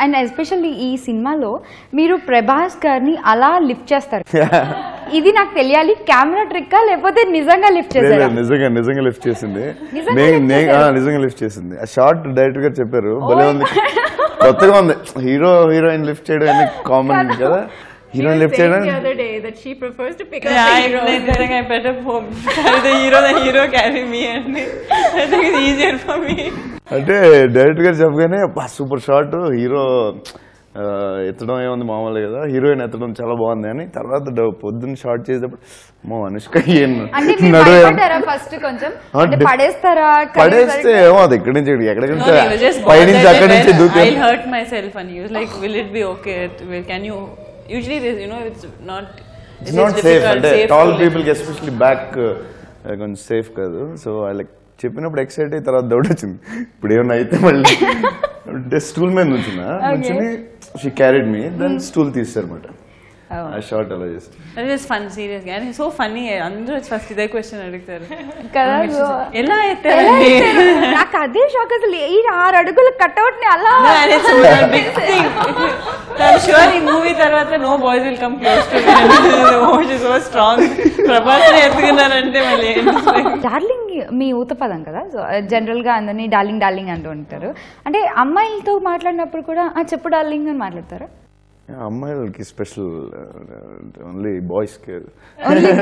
And especially ఈ సినిమాలో మీరు ప్రభాస్ గారిని అలా లిఫ్ట్ చేస్తారు ఇది నాకు తెలియాలి కెమెరా ట్రిక్కా లేకపోతే నిజంగా లిఫ్ట్ లేదు, చేశారా లేదు, నిజంగా నిజంగా లిఫ్ట్ చేసింది నిజంగా నే- lift నే- ఆ, చేశారు? నిజంగా లిఫ్ట్ చేసింది ఆ షార్ట్ డైరెక్టర్ గారు చెప్పారు భలే ఉంది కొత్తగా ఉంది హీరో హీరోయిన్ లిఫ్ట్ చేయడం అనేది కామన్ కదా హీరోయిన్ లిఫ్ట్ చేయడం the other day that she prefers to pick up Yeah, the I, hero. like, I think I better home, carry the hero, the hero carry me, and I think it's easier for me. అంటే director గారు చెప్పగానే super shot hero ఆ, ఎత్తడం ఏముంది మామూలు కదా heroine ఎత్తడం చాలా బాగుంది అని తర్వాత డ- పొద్దున్న షార్ట్ చేసేటప్పుడు మా అనుష్క ఏం అంటే మీరు నడువే భయపడ్డారా ఫస్ట్ కొంచెం ఆ, అంటే డి- పడేస్తారా పడేస్తే ఏమో అది ఇక్కడి నుంచి ఇక్కడికి, ఎక్కడి No, నుంచి no, he was just పైనుంచి bothered అక్కడి నుంచి that దూకి I'll hurt myself, and he was like, "Will it be okay? Will- Can you?" Usually, this, you know, it's not. It's not safe difficult, అంటే safe tall to people lift. కి especially back కొంచెం safe కాదు so like చెప్పినప్పుడు excite అయ్యి తర్వాత doubt వచ్చింది ఇప్పుడు ఏమన్నా అయితే మళ్ళీ అంటే స్టూల్ మీద నుంచిన నుంచుని she carried me then stool తీస్తారు అనమాట ఆ షార్ట్ అలా చేసి That is fun, seriously. And he's so funny. అందరూ ఫస్ట్ ఇదే క్వశ్చన్ అడుగుతారు కదా so- ఎలా ఎలా ఎత్తారండి ఎత్తారు? నాకు అదే షాక్ అసలు ఈ ఆరు అడుగుల కట్అవుట్ ని అలా No, and it's so a big thing. I'm sure ఈ మూవీ తర్వాత no boys will come close to oh she so strong Prabhas ఎత్తుకున్నారంటే మళ్ళీ డార్లింగ్ మీ ఊత పదం కదా సో జనరల్ గా అందరినీ డార్లింగ్ డార్లింగ్ అంటూ ఉంటారు అంటే అమ్మాయిలతో మాట్లాడినప్పుడు కూడా "ఆ, చెప్పు డార్లింగ్ అని మాట్లాడతారా అమ్మాయిలకి స్పెషల్ ఓన్లీ బాయ్స్ కి ఓన్లీ